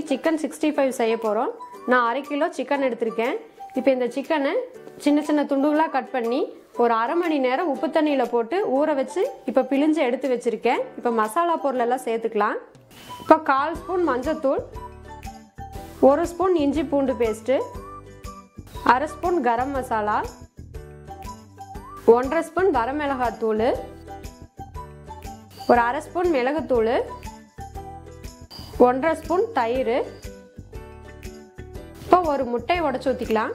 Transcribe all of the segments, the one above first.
chicken sixty five செய்ய போகிறோம் நான் அரை கிலோ சிக்கன் எடுத்திருக்கேன் இப்போ இந்த சிக்கனை சின்ன சின்ன துண்டுகளாக கட் பண்ணி ஒரு அரை மணி நேரம் உப்பு தண்ணியில் போட்டு ஊற வச்சு இப்போ பிழிஞ்சு எடுத்து வச்சுருக்கேன் இப்போ மசாலா பொருள் எல்லாம் சேர்த்துக்கலாம் இப்போ கால் ஸ்பூன் மஞ்சத்தூள் ஒரு ஸ்பூன் இஞ்சி பூண்டு பேஸ்ட்டு அரை ஸ்பூன் கரம் மசாலா ஒன்றரை ஸ்பூன் வரமிளகாத்தூள் ஒரு அரை ஸ்பூன் மிளகுத்தூள் ஒன்றரை ஸ்பூன் தயிர் இப்போ ஒரு முட்டையை உடச்சி ஊற்றிக்கலாம்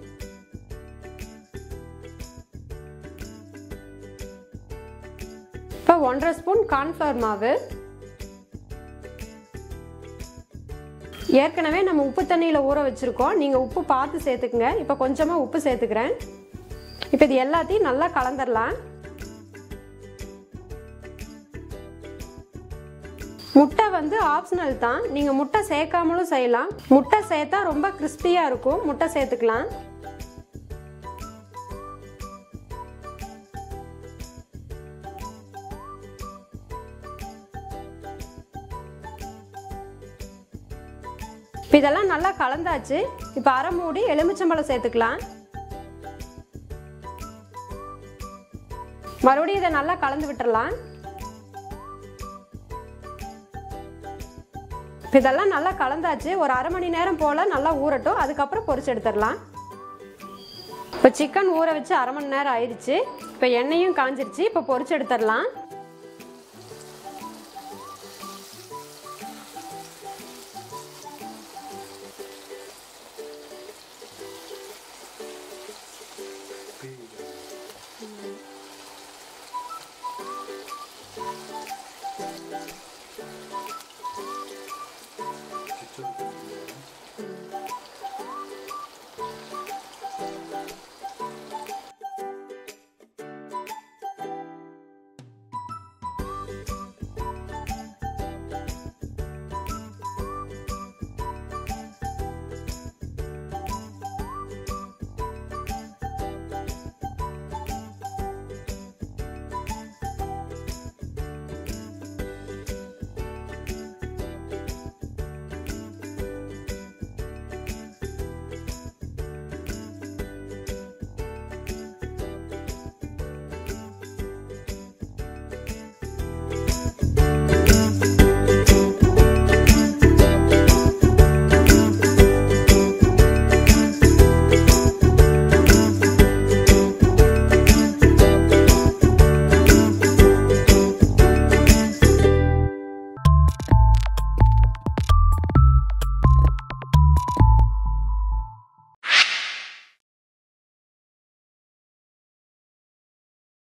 இப்போ ஒன்றரை ஸ்பூன் கார்ன்ஃப்ளவர் மாவு ஏற்கனவே நம்ம உப்பு தண்ணியில் ஊற வச்சுருக்கோம் நீங்கள் உப்பு பார்த்து சேர்த்துக்குங்க இப்போ கொஞ்சமாக உப்பு சேர்த்துக்கிறேன் இப்போ இது எல்லாத்தையும் நல்லா கலந்துடலாம் முட்டை வந்து ஆப்ஷனல் தான் நீங்கள் முட்டை சேர்க்காமலும் செய்யலாம் முட்டை சேர்த்தா ரொம்ப கிறிஸ்பியாக இருக்கும் முட்டை சேர்த்துக்கலாம் இப்போ இதெல்லாம் நல்லா கலந்தாச்சு இப்போ அரை மூடி எலுமிச்சம்பழம் சேர்த்துக்கலாம் மறுபடியும் இதை நல்லா கலந்து விட்டுறலாம் இப்போ இதெல்லாம் நல்லா கலந்தாச்சு ஒரு அரை மணி நேரம் போல் நல்லா ஊறட்டும் அதுக்கப்புறம் பொரிச்சு எடுத்துடலாம் இப்போ சிக்கன் ஊற வச்சு அரை மணி நேரம் ஆயிடுச்சு இப்போ எண்ணெயும் காஞ்சிருச்சு இப்போ பொரிச்சு எடுத்துடலாம்